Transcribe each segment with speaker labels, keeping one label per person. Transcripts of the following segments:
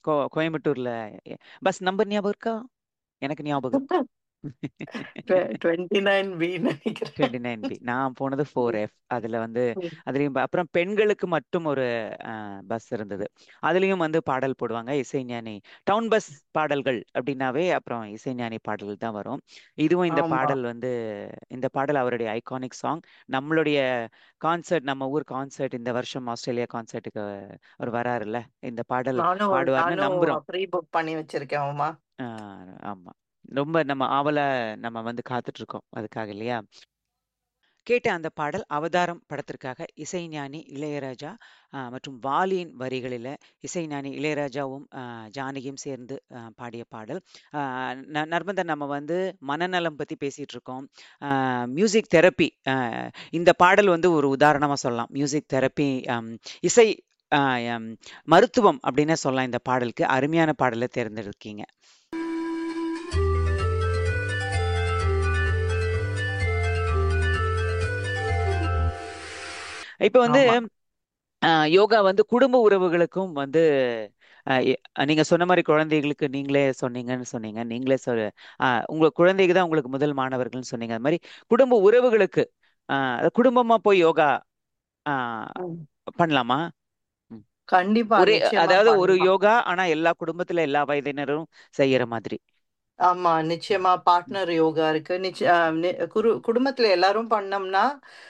Speaker 1: கோ கோயம்புத்தூர்ல bus number ஞாபகம் இருக்கா எனக்கு ஞாபகம் இருக்கு
Speaker 2: டுவெண்ட்டி நைன் பி நினைக்கிறேன்
Speaker 1: டுவெண்ட்டி நைன் பி நான் போனது ஃபோர் எஃப் அதில் வந்து
Speaker 2: ம்.
Speaker 1: அதுலேயும் ப- அப்புறம் பெண்களுக்கு மட்டும் ஒரு பஸ் இருந்தது அதுலேயும் வந்து பாடல் போடுவாங்க இசைஞானி டவுன் பஸ் பாடல்கள் அப்படின்னாவே அப்புறம் இசைஞானி பாடல்கள் தான் வரும் இதுவும் இந்த
Speaker 2: ஆமா
Speaker 1: பாடல் வந்து இந்த பாடல் அவருடைய ஐகானிக் சாங் நம்மளுடைய கான்சர்ட் நம்ம ஊர் கான்சர்ட் இந்த வருஷம் ஆஸ்திரேலியா கான்சர்ட்டுக்கு அவர் வராருல்ல இந்த பாடல்
Speaker 2: நானும்
Speaker 1: பாடுவார்னு
Speaker 2: நானும்
Speaker 1: நம்புறோம்
Speaker 2: ப்ரீ புக் பண்ணி வச்சிருக்கேன் உமா
Speaker 1: ஆஹ் ஆமா ரொம்ப நம்ம ஆவலா நம்ம வந்து காத்துட்டு இருக்கோம் அதுக்காக இல்லையா கேட்ட அந்த பாடல் அவதாரம் படத்திற்காக இசைஞானி இளையராஜா ஆஹ் மற்றும் வாலியின் வரிகளில் இசைஞானி இளையராஜாவும் ஆஹ் ஜானகியும் சேர்ந்து ஆஹ் பாடிய பாடல் ஆஹ் ந- நர்மதா நம்ம வந்து மனநலம் பற்றி பேசிட்டு இருக்கோம் மியூசிக் தெரப்பி இந்த பாடல் வந்து ஒரு உதாரணமாக சொல்லலாம் மியூசிக் தெரப்பி இசை ஆஹ் ஹம், மருத்துவம் அப்படின்னே சொல்லலாம் இந்த பாடலுக்கு அருமையான பாடலை தேர்ந்தெடுக்கீங்க இப்போ வந்து
Speaker 2: ஆமா
Speaker 1: ஆஹ் யோகா வந்து குடும்ப உறவுகளுக்கும் வந்து ஆஹ் எ- நீங்க சொன்ன மாதிரி குழந்தைகளுக்கு நீங்களே சொன்னீங்கன்னு சொன்னீங்க நீங்களே சொல் ஆஹ் உங்க குழந்தைக்கு தான் உங்களுக்கு முதல் மாணவர்கள்னு சொன்னீங்க அது மாதிரி குடும்ப உறவுகளுக்கு ஆஹ் அது குடும்பமா போய் யோகா ஆஹ்
Speaker 2: ம்.
Speaker 1: பண்ணலாமா ம்.
Speaker 2: கண்டிப்பா
Speaker 1: ஒரே
Speaker 2: நிச்சயமா
Speaker 1: அதாவது ஒரு
Speaker 2: பண்ணலாம்
Speaker 1: யோகா ஆனா எல்லா குடும்பத்துல எல்லா வயதினரும் செய்யற மாதிரி
Speaker 2: ஆமா
Speaker 1: ம்.
Speaker 2: நிச்சயமா
Speaker 1: ம்.
Speaker 2: பார்ட்னர் யோகா இருக்கு நிச்சய ஆஹ் நி- குரு குடும்பத்துல எல்லாரும் பண்ணோம்னா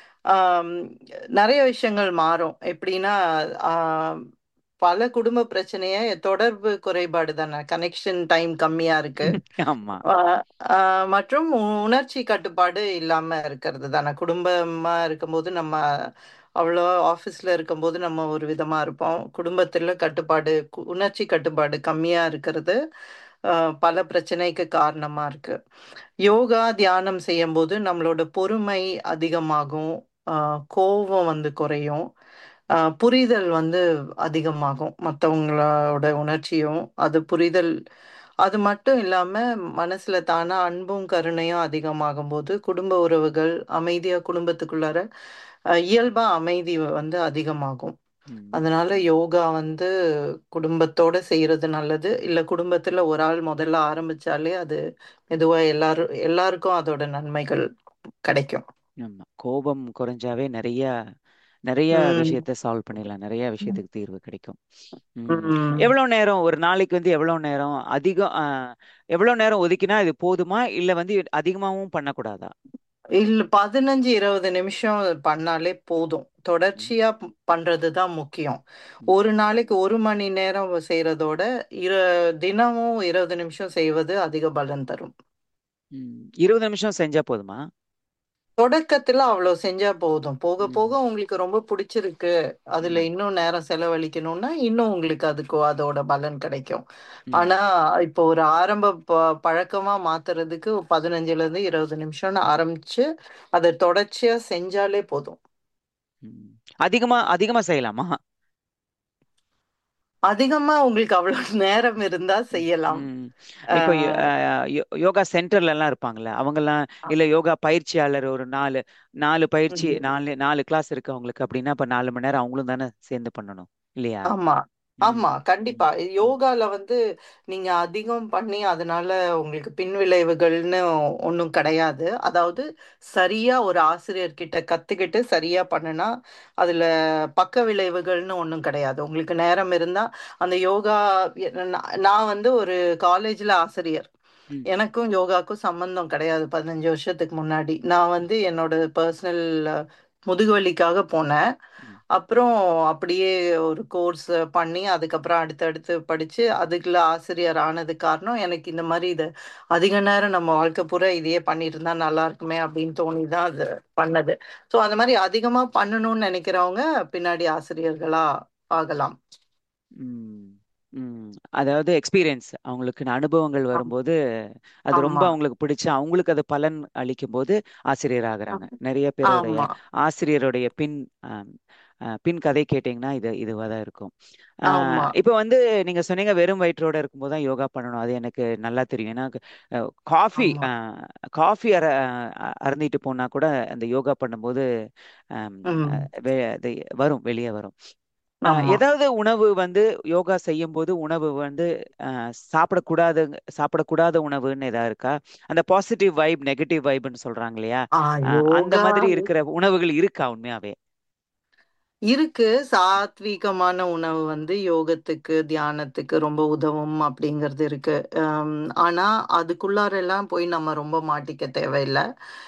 Speaker 2: ஆம், நிறைய விஷயங்கள் மாறும் எப்படின்னா ஆஹ், பல குடும்ப பிரச்சனைய தொடர்பு குறைபாடு தானே கனெக்ஷன் டைம் கம்மியா இருக்கு
Speaker 1: ஆமா
Speaker 2: ஆஹ், ஆஹ், மற்றும் உணர்ச்சி கட்டுப்பாடு இல்லாம இருக்கிறது தானே குடும்பமா இருக்கும்போது நம்ம அவ்வளோ ஆஃபீஸில் இருக்கும்போது நம்ம ஒரு விதமாக இருப்போம் குடும்பத்தில் கட்டுப்பாடு கு- உணர்ச்சி கட்டுப்பாடு கம்மியாக இருக்கிறது ஆஹ், பல பிரச்சனைக்கு காரணமாக இருக்கு யோகா தியானம் செய்யும்போது நம்மளோட பொறுமை அதிகமாகும் ஆஹ், கோபம் வந்து குறையும் ஆஹ், புரிதல் வந்து அதிகமாகும் மற்றவங்களோட உணர்ச்சியும் அது புரிதல் அது மட்டும் இல்லாம மனசுல தானா அன்பும் கருணையும் அதிகமாகும் போது குடும்ப உறவுகள் அமைதியா குடும்பத்துக்குள்ளார அஹ், இயல்பா அமைதி வந்து அதிகமாகும்
Speaker 1: ம்.
Speaker 2: அதனால யோகா வந்து குடும்பத்தோட செய்யறது நல்லது இல்ல குடும்பத்துல ஒரு ஆள் முதல்ல ஆரம்பிச்சாலே அது மெதுவா எல்லாரும் எல்லாருக்கும் அதோட நன்மைகள் கிடைக்கும்
Speaker 1: ஆமா கோபம் குறைஞ்சாவே நிறைய நிறைய
Speaker 2: உம்
Speaker 1: விஷயத்த சால்வ் பண்ணிடலாம் நிறைய விஷயத்துக்கு தீர்வு கிடைக்கும் ம்.
Speaker 2: உம்
Speaker 1: எவ்வளவு நேரம் ஒரு நாளைக்கு வந்து எவ்வளவு நேரம் அதிகம் ஆஹ், எவ்வளவு நேரம் ஒதுக்கினா இது போதுமா இல்ல வந்து அதிகமாவும் பண்ணக்கூடாதா
Speaker 2: இல்ல பதினஞ்சு இருபது நிமிஷம் பண்ணாலே போதும்
Speaker 1: ம்.
Speaker 2: தொடர்ச்சியா ப- பண்றதுதான் முக்கியம்
Speaker 1: ம்.
Speaker 2: ஒரு நாளைக்கு ஒரு மணி நேரம் செய்யறதோட இரு தினமும் இருபது நிமிஷம் செய்வது அதிக பலன் தரும்
Speaker 1: ம். இருபது நிமிஷம் செஞ்சா போதுமா
Speaker 2: தொடக்கத்துல அவ்வளவு செஞ்சா போதும் போக
Speaker 1: ம்.
Speaker 2: போக உங்களுக்கு ரொம்ப பிடிச்சிருக்கு அதுல
Speaker 1: ம்.
Speaker 2: இன்னும் நேரம் செலவழிக்கணும்னா இன்னும் உங்களுக்கு அதுக்கு அதோட பலன் கிடைக்கும்
Speaker 1: ம்.
Speaker 2: ஆனா இப்போ ஒரு ஆரம்ப ப- பழக்கமா மாத்துறதுக்கு பதினஞ்சுல இருந்து இருபது நிமிஷம்னு ஆரம்பிச்சு அதை தொடர்ச்சியா செஞ்சாலே போதும்
Speaker 1: ம். அதிகமா அதிகமா செய்யலாமா
Speaker 2: அதிகமா உங்களுக்கு அவ்வளவு நேரம் இருந்தா
Speaker 1: ம்.
Speaker 2: செய்யலாம்
Speaker 1: ம். இப்போ யோ-
Speaker 2: ஆஹ்
Speaker 1: ஆஹ் யோ- யோகா சென்டர்ல எல்லாம் இருப்பாங்கல்ல அவங்கெல்லாம் இல்ல யோகா பயிற்சியாளர் ஒரு நாலு நாலு பயிற்சி
Speaker 2: உம்
Speaker 1: நாலு நாலு கிளாஸ் இருக்கு அவங்களுக்கு அப்படின்னா இப்ப நாலு மணி நேரம் அவங்களும் தானே சேர்ந்து பண்ணணும் இல்லையா
Speaker 2: ஆமா
Speaker 1: ம்.
Speaker 2: ஆமா
Speaker 1: ம்.
Speaker 2: கண்டிப்பா
Speaker 1: ம்.
Speaker 2: யோகால வந்து நீங்க அதிகம் பண்ணி அதனால உங்களுக்கு பின்விளைவுகள்னு ஒன்றும் கிடையாது அதாவது சரியா ஒரு ஆசிரியர்கிட்ட கத்துக்கிட்டு சரியா பண்ணுனா அதுல பக்க விளைவுகள்னு ஒன்றும் கிடையாது உங்களுக்கு நேரம் இருந்தா அந்த யோகா நான் நான் வந்து ஒரு காலேஜ்ல ஆசிரியர்
Speaker 1: ம்.
Speaker 2: எனக்கும் யோகாக்கும் சம்பந்தம் கிடையாது பதினஞ்சு வருஷத்துக்கு முன்னாடி நான் வந்து என்னோட பர்சனல் முதுகுவலிக்காக போனேன்
Speaker 1: ம்.
Speaker 2: அப்புறம் அப்படியே ஒரு கோர்ஸ் பண்ணி அதுக்கப்புறம் அடுத்தடுத்து படிச்சு அதுக்குள்ள ஆசிரியர் ஆனது காரணம் எனக்கு இந்த மாதிரி இது அதிக நேரம் நம்ம வாழ்க்கை பூரா இதையே பண்ணிட்டு இருந்தா நல்லா இருக்குமே அப்படின்னு தோணி தான் அது பண்ணது ஸோ அந்த மாதிரி அதிகமா பண்ணணும்னு நினைக்கிறவங்க பின்னாடி ஆசிரியர்களா ஆகலாம்
Speaker 1: ம். ம். அதாவது எக்ஸ்பீரியன்ஸ் அவங்களுக்கு அனுபவங்கள்
Speaker 2: ஆம்.
Speaker 1: வரும்போது அது ரொம்ப
Speaker 2: ஆமா
Speaker 1: அவங்களுக்கு பிடிச்சு அவங்களுக்கு அது பலன் அளிக்கும் போது ஆசிரியர் ஆகுறாங்க நிறைய பேருடைய
Speaker 2: ஆமா
Speaker 1: ஆசிரியருடைய பின் ஆம், அஹ், பின் கதை கேட்டிங்கன்னா இது இதுவாக தான் இருக்கும்
Speaker 2: ஆமா
Speaker 1: ஆஹ், இப்போ வந்து நீங்க சொன்னீங்க வெறும் வயிற்றோட இருக்கும்போது தான் யோகா பண்ணணும் அது எனக்கு நல்லா தெரியும் ஏன்னா காஃபி
Speaker 2: ஆமா
Speaker 1: காஃபி அர அ- அருந்திட்டு போனா கூட அந்த யோகா பண்ணும்போது ஆம்,
Speaker 2: ம்
Speaker 1: அஹ், வெ- அது வரும் வெளியே வரும் அஹ்,
Speaker 2: ஆமா
Speaker 1: ஏதாவது உணவு வந்து யோகா செய்யும் போது உணவு வந்து அஹ், சாப்பிடக்கூடாத சாப்பிடக்கூடாத உணவுன்னு ஏதாவது இருக்கா அந்த பாசிட்டிவ் வைப் நெகட்டிவ் வைப்னு சொல்றாங்க இல்லையா
Speaker 2: ஆ
Speaker 1: அஹ், அந்த
Speaker 2: யோகா
Speaker 1: மாதிரி இருக்கிற உணவுகள் இருக்கா உண்மையாவே
Speaker 2: இருக்கு சாத்வீகமான உணவு வந்து யோகத்துக்கு தியானத்துக்கு ரொம்ப உதவும் அப்படிங்கிறது இருக்கு ஆம், ஆனா அதுக்குள்ளாரெல்லாம் போய் நம்ம ரொம்ப மாட்டிக்க தேவையில்லை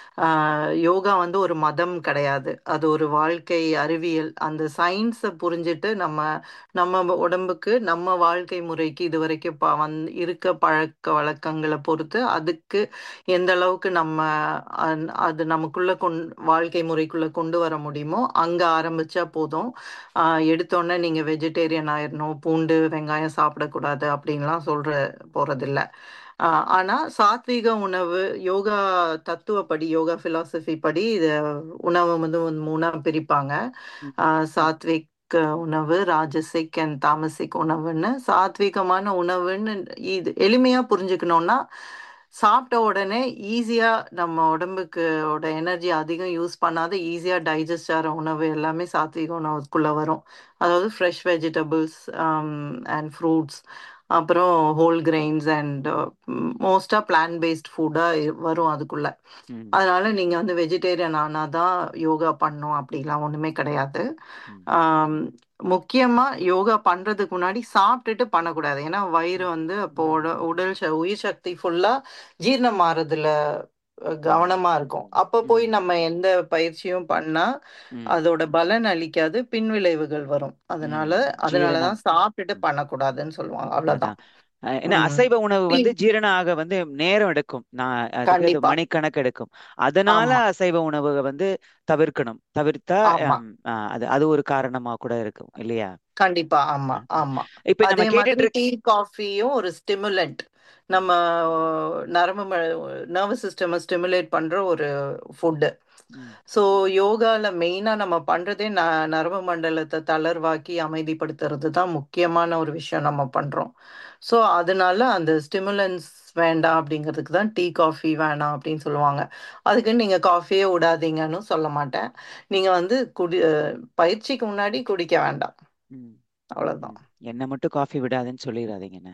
Speaker 2: ஆஹ், யோகா வந்து ஒரு மதம் கிடையாது அது ஒரு வாழ்க்கை அறிவியல் அந்த சயின்ஸை புரிஞ்சுட்டு நம்ம நம்ம உடம்புக்கு நம்ம வாழ்க்கை முறைக்கு இது வரைக்கும் ப வந் இருக்க பழக்க வழக்கங்களை பொறுத்து அதுக்கு எந்த அளவுக்கு நம்ம அந்- அது நமக்குள்ள கொண் வாழ்க்கை முறைக்குள்ள கொண்டு வர முடியுமோ அங்க ஆரம்பிச்சா போதும் ஆஹ் எடுத்தோடனே நீங்க வெஜிடேரியன் ஆயிடணும் பூண்டு வெங்காயம் சாப்பிடக்கூடாது அப்படின்லாம் சொல்ற போறதில்ல ஆஹ் ஆனா சாத்வீக உணவு யோகா தத்துவப்படி யோகா பிலாசபி படி இது உணவு வந்து ஒரு மூணா பிரிப்பாங்க
Speaker 1: ம்,
Speaker 2: ஆஹ் சாத்விக் உணவு ராஜசிக் அண்ட் தாமசிக் உணவுன்னு சாத்வீகமான உணவுன்னு இது எளிமையா புரிஞ்சுக்கணும்னா சாப்பிட்ட உடனே ஈஸியா நம்ம உடம்புக்கு எனர்ஜி அதிகம் யூஸ் பண்ணாத ஈஸியா டைஜஸ்ட் ஆகிற உணவு எல்லாமே சாத்வீக உணவுக்குள்ள வரும் அதாவது ஃப்ரெஷ் வெஜிடபிள்ஸ் அண்ட் ஃப்ரூட்ஸ் அப்புறம் ஹோல் கிரெயின்ஸ் அண்ட் மோஸ்டா பிளான் பேஸ்ட் ஃபுட்டா வரும் அதுக்குள்ள
Speaker 1: ம்,
Speaker 2: அதனால நீங்க வந்து வெஜிடேரியன் ஆனாதான் யோகா பண்ணும் அப்படிலாம் ஒண்ணுமே கிடையாது
Speaker 1: ம்,
Speaker 2: ஆம், முக்கியமா யோகா பண்றதுக்கு முன்னாடி சாப்பிட்டுட்டு பண்ணக்கூடாது ஏன்னா வயிறு
Speaker 1: ம்,
Speaker 2: வந்து அப்போ
Speaker 1: ம்,
Speaker 2: உட- உடல் ச- உயிர் சக்தி ஃபுல்லா ஜீரணம் ஆறதுல அஹ்,
Speaker 1: ம்,
Speaker 2: கவனமா இருக்கும் அப்ப போய்
Speaker 1: ம்,
Speaker 2: நம்ம எந்த பயிற்சியும் பண்ணா
Speaker 1: ம்,
Speaker 2: அதோட பலன் அளிக்காது பின்விளைவுகள் வரும் அதனால
Speaker 1: ம். ஜீரணம்
Speaker 2: அதனாலதான் சாப்பிட்டுட்டு
Speaker 1: ம்.
Speaker 2: பண்ணக்கூடாதுன்னு சொல்லுவாங்க அவ்வளவுதான்
Speaker 1: அதான் அஹ் என்ன
Speaker 2: உம்
Speaker 1: அசைவ உணவு வந்து ஜீரணம் ஆக வந்து நேரம் எடுக்கும் நான் அதுக்கு அது
Speaker 2: கண்டிப்பா
Speaker 1: மணிக்கணக்கு எடுக்கும் அதனால
Speaker 2: ஆமா
Speaker 1: அசைவ உணவு வந்து தவிர்க்கணும் தவிர்த்தா
Speaker 2: ஆமா
Speaker 1: ஹம், அஹ், அது அது ஒரு காரணமா கூட இருக்கும் இல்லையா
Speaker 2: கண்டிப்பா ஆமா
Speaker 1: அஹ்,
Speaker 2: ஆமா
Speaker 1: இப்ப நம்ம
Speaker 2: அதே
Speaker 1: கேட்டுட்டு
Speaker 2: மாதிரி
Speaker 1: இருக்க
Speaker 2: டீ காஃபியும் ஒரு ஸ்டிமுலண்ட் நம்ம அஹ், நரம்பு நர்வஸ் சிஸ்டம் ஸ்டிமுலேட் பண்ற ஒரு ஃபுட்டு
Speaker 1: ம்,
Speaker 2: ஸோ யோகால மெயினா நம்ம பண்றதே ந நரம்பு மண்டலத்தை தளர்வாக்கி அமைதிப்படுத்துறது தான் முக்கியமான ஒரு விஷயம் நம்ம பண்றோம் ஸோ அதனால அந்த ஸ்டிமுலன்ஸ் வேண்டாம் அப்படிங்கிறதுக்கு தான் டீ காஃபி வேணாம் அப்படின்னு சொல்லுவாங்க அதுக்கு நீங்க காஃபியே விடாதீங்கன்னு சொல்ல மாட்டேன் நீங்க வந்து குடி அஹ், பயிற்சிக்கு முன்னாடி குடிக்க வேண்டாம்
Speaker 1: ம்,
Speaker 2: அவ்வளவுதான்
Speaker 1: ம். என்ன மட்டும் காஃபி விடாதுன்னு சொல்லிடாதீங்கண்ணே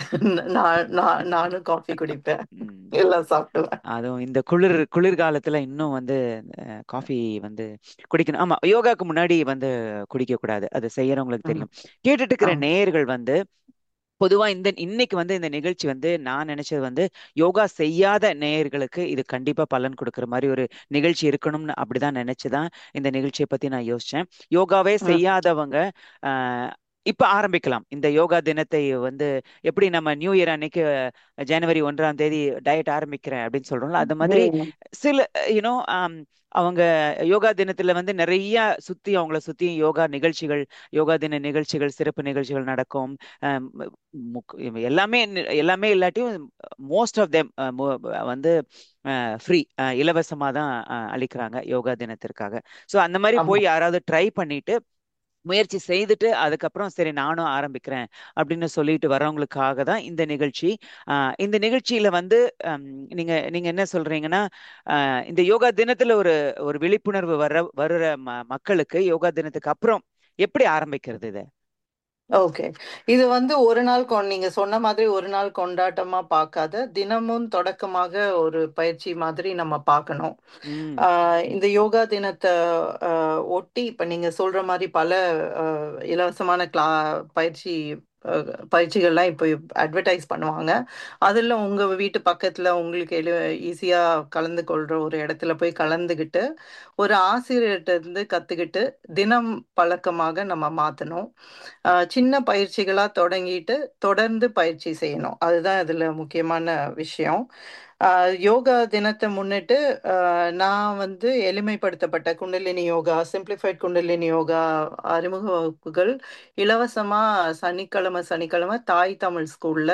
Speaker 2: நான் நான் நானும் காஃபி குடிப்பேன்
Speaker 1: ம்.
Speaker 2: எல்லாம் சாப்பிடுவேன்
Speaker 1: அதுவும் இந்த குளிர் குளிர்காலத்துல இன்னும் வந்து காஃபி வந்து குடிக்கணும் ஆமா யோகாக்கு முன்னாடி வந்து குடிக்க கூடாது அது செய்யறவங்களுக்கு
Speaker 2: ம்,
Speaker 1: தெரியும் கேட்டுட்டு இருக்கிற
Speaker 2: ஆமா
Speaker 1: நேயர்கள் வந்து பொதுவா இந்த இன்னைக்கு வந்து இந்த நிகழ்ச்சி வந்து நான் நினைச்சது வந்து யோகா செய்யாத நேயர்களுக்கு இது கண்டிப்பா பலன் கொடுக்கிற மாதிரி ஒரு நிகழ்ச்சி இருக்கணும்னு அப்படிதான் நினைச்சுதான் இந்த நிகழ்ச்சியை பத்தி நான் யோசிச்சேன் யோகாவே
Speaker 2: ம்,
Speaker 1: செய்யாதவங்க ஆஹ் இப்ப ஆரம்பிக்கலாம் இந்த யோகா தினத்தை வந்து எப்படி நம்ம நியூ இயர் அன்னைக்கு ஜனவரி ஒன்றாம் தேதி டயட் ஆரம்பிக்கிறேன் அப்படின்னு சொல்றோம்ல அந்த மாதிரி
Speaker 2: ம்,
Speaker 1: சில யூனோ அவங்க யோகா தினத்துல வந்து நிறைய சுத்தி அவங்கள சுத்தி யோகா நிகழ்ச்சிகள் யோகா தின நிகழ்ச்சிகள் சிறப்பு நிகழ்ச்சிகள் நடக்கும் அஹ் முக்- எல்லாமே எல்லாமே இல்லாட்டியும் மோஸ்ட் ஆஃப் தெம் வந்து ஃப்ரீ இலவசமா தான் அஹ், அளிக்கிறாங்க யோகா தினத்திற்காக ஸோ அந்த மாதிரி
Speaker 2: ஆமா
Speaker 1: போய் யாராவது ட்ரை பண்ணிட்டு முயற்சி செய்துட்டு அதுக்கப்புறம் சரி நானும் ஆரம்பிக்கிறேன் அப்படின்னு சொல்லிட்டு வரவங்களுக்காக தான் இந்த நிகழ்ச்சி ஆஹ் இந்த நிகழ்ச்சியில வந்து ஹம், நீங்க நீங்க என்ன சொல்றீங்கன்னா ஆஹ் இந்த யோகா தினத்துல ஒரு ஒரு விழிப்புணர்வு வர வருற ம- மக்களுக்கு யோகா தினத்துக்கு அப்புறம் எப்படி ஆரம்பிக்கிறது இதை
Speaker 2: ஓகே இது வந்து ஒரு நாள் கொ- நீங்க சொன்ன மாதிரி ஒரு நாள் கொண்டாட்டமா பார்க்காத தினமும் தொடக்கமாக ஒரு பயிற்சி மாதிரி நம்ம பார்க்கணும்
Speaker 1: ம்
Speaker 2: ஆஹ் இந்த யோகா தினத்தை ஆஹ் ஒட்டி இப்ப நீங்க சொல்ற மாதிரி பல ஆஹ் இலவசமான கிளா பயிற்சி ஆஹ் பயிற்சிகள்லாம் இப்போ அட்வர்டைஸ் பண்ணுவாங்க அதில் உங்க வீட்டு பக்கத்துல உங்களுக்கு எழு ஈஸியா கலந்து கொள்ற ஒரு இடத்துல போய் கலந்துக்கிட்டு ஒரு ஆசிரியர்கிட்ட இருந்து கத்துக்கிட்டு தினம் பழக்கமாக நம்ம மாத்தணும் ஆஹ் சின்ன பயிற்சிகளா தொடங்கிட்டு தொடர்ந்து பயிற்சி செய்யணும் அதுதான் இதுல முக்கியமான விஷயம் ஆஹ் யோகா தினத்தை முன்னிட்டு ஆஹ் நான் வந்து எளிமைப்படுத்தப்பட்ட குண்டலினி யோகா சிம்பிளிஃபைட் குண்டலினி யோகா அறிமுக வகுப்புகள் இலவசமா சனிக்கிழமை சனிக்கிழமை தாய் தமிழ் ஸ்கூல்ல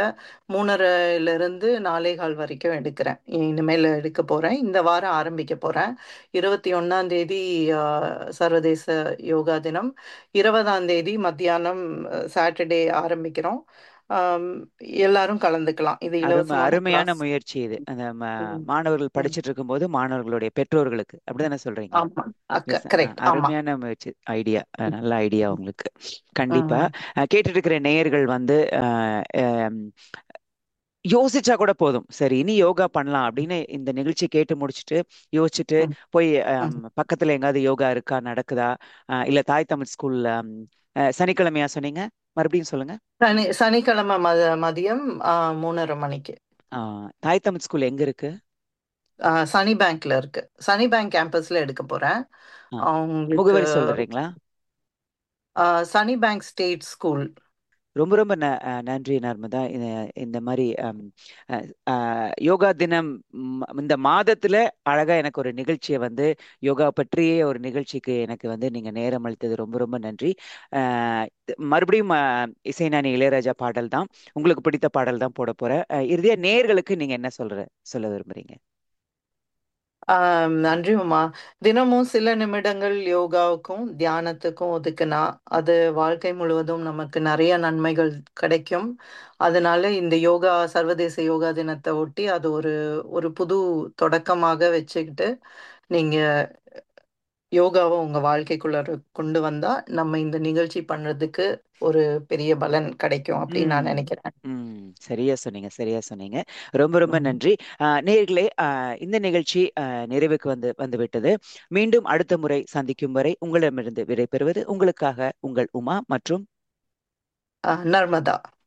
Speaker 2: மூணரைல இருந்து நாலே கால் வரைக்கும் எடுக்கிறேன் இனிமேல் எடுக்க போறேன் இந்த வாரம் ஆரம்பிக்க போறேன் இருபத்தி ஒன்னாம் தேதி ஆஹ் சர்வதேச யோகா தினம் இருபதாம் தேதி மத்தியானம் சாட்டர்டே ஆரம்பிக்கிறோம் ஆம், எல்லாரும் கலந்துக்கலாம் இது
Speaker 1: அருமை
Speaker 2: இலவசமான
Speaker 1: அருமையான
Speaker 2: கிளாஸ்
Speaker 1: முயற்சி இது அந்த ம-
Speaker 2: ம்,
Speaker 1: மாணவர்கள்
Speaker 2: ம்.
Speaker 1: படிச்சிட்டு இருக்கும்போது மாணவர்களுடைய பெற்றோர்களுக்கு அப்படிதானே சொல்றீங்க
Speaker 2: ஆமா அக்க
Speaker 1: Yes, அ,
Speaker 2: கரெக்ட் ஆமா
Speaker 1: அருமையான முயற்சி ஐடியா
Speaker 2: ம்,
Speaker 1: நல்ல ஐடியா
Speaker 2: ம்,
Speaker 1: உங்களுக்கு கண்டிப்பா
Speaker 2: ம்,
Speaker 1: அஹ், கேட்டுட்டு இருக்கிற நேயர்கள் வந்து அஹ், அம், யோசிச்சா கூட போதும் சரி இனி யோகா பண்ணலாம் அப்படின்னு இந்த நிகழ்ச்சி கேட்டு முடிச்சுட்டு யோசிச்சுட்டு
Speaker 2: ம்,
Speaker 1: போய்
Speaker 2: ம்.
Speaker 1: அம், பக்கத்துல எங்காவது யோகா இருக்கா நடக்குதா அஹ், இல்ல தாய் தமிழ் ஸ்கூல்ல ம், அஹ், சனிக்கிழமையா சொன்னீங்க மறுபடியும் சொல்லுங்க
Speaker 2: சனி சனிக்கிழமை மத மதியம் ஆ, மூணரை மணிக்கு
Speaker 1: அஹ், தாய் தமிழ் ஸ்கூல் எங்க இருக்கு
Speaker 2: ஆ, சனி பேங்க்ல இருக்கு சனி பேங்க் கேம்பஸ்ல எடுக்க போறேன்
Speaker 1: அஹ்,
Speaker 2: அவங்களுக்கு
Speaker 1: முகவரி சொல்றீங்களா
Speaker 2: ஆ, சனி பேங்க் ஸ்டேட் ஸ்கூல்
Speaker 1: ரொம்ப ரொம்ப ந அஹ் நன்றி நர்மதா இந்த இந்த மாதிரி அம், அஹ், அஹ், யோகா தினம் ம், இந்த மாதத்துல அழகா எனக்கு ஒரு நிகழ்ச்சியை வந்து யோகா பற்றிய ஒரு நிகழ்ச்சிக்கு எனக்கு வந்து நீங்க நேரம் அளித்தது ரொம்ப ரொம்ப நன்றி அஹ், மறுபடியும் அஹ், இசைஞானி இளையராஜா பாடல் தான் உங்களுக்கு பிடித்த பாடல் தான் போட போறேன் அஹ், இறுதியா நேயர்களுக்கு நீங்க என்ன சொல்ற சொல்ல விரும்புறீங்க
Speaker 2: ஆம், நன்றி உமா தினமும் சில நிமிடங்கள் யோகாவுக்கும் தியானத்துக்கும் ஒதுக்குனா அது வாழ்க்கை முழுவதும் நமக்கு நிறைய நன்மைகள் கிடைக்கும் அதனால இந்த யோகா சர்வதேச யோகா தினத்தை ஒட்டி அது ஒரு ஒரு புது தொடக்கமாக வச்சுக்கிட்டு நீங்க யோகாவை உங்க வாழ்க்கைக்குள்ள கொண்டு வந்தா நம்ம இந்த நிகழ்ச்சி பண்றதுக்கு ஒரு பெரிய பலன் கிடைக்கும் அப்படின்னு நான்
Speaker 1: ம்
Speaker 2: நினைக்கிறேன்
Speaker 1: ம் சரியா சொன்னீங்க சரியா சொன்னீங்க ரொம்ப ரொம்ப
Speaker 2: ம்.
Speaker 1: நன்றி அஹ், நேயர்களே அஹ், இந்த நிகழ்ச்சி அஹ், நிறைவுக்கு வந்து வந்து விட்டது மீண்டும் அடுத்த முறை சந்திக்கும் வரை உங்களிடமிருந்து விடைபெறுவது உங்களுக்காக உங்கள் உமா மற்றும்
Speaker 2: ஆ, நர்மதா